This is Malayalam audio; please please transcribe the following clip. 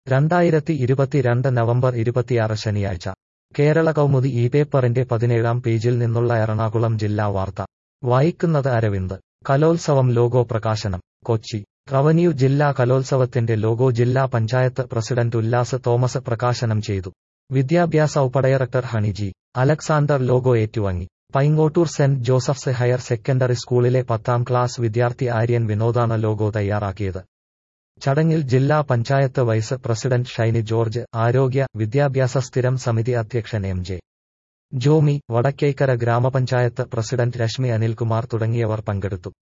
രണ്ടായിരത്തി ഇരുപത്തിരണ്ട് നവംബർ ഇരുപത്തിയാറ് ശനിയാഴ്ച കേരള കൗമുദി ഈ പേപ്പറിന്റെ പതിനേഴാം പേജിൽ നിന്നുള്ള എറണാകുളം ജില്ലാ വാർത്ത വായിക്കുന്നത് അരവിന്ദ് കലോത്സവം ലോഗോ പ്രകാശനം കൊച്ചി റവന്യൂ ജില്ലാ കലോത്സവത്തിന്റെ ലോഗോ ജില്ലാ പഞ്ചായത്ത് പ്രസിഡന്റ് ഉല്ലാസ് തോമസ് പ്രകാശനം ചെയ്തു വിദ്യാഭ്യാസ ഉപഡയറക്ടർ ഹണിജി അലക്സാണ്ടർ ലോഗോ ഏറ്റുവാങ്ങി Paingottoor saint Joseph's higher secondary സ്കൂളിലെ പത്താം ക്ലാസ് വിദ്യാർത്ഥി ആര്യൻ വിനോദാണ് ലോഗോ തയ്യാറാക്കിയത് ചടങ്ങിൽ ജില്ലാ പഞ്ചായത്ത് വൈസ് പ്രസിഡന്റ് ഷൈനി ജോർജ് ആരോഗ്യ വിദ്യാഭ്യാസ സ്ഥിരം സമിതി അധ്യക്ഷൻ എം ജെ ജോമി വടക്കേക്കര ഗ്രാമപഞ്ചായത്ത് പ്രസിഡന്റ് രശ്മി അനിൽകുമാർ തുടങ്ങിയവർ പങ്കെടുത്തു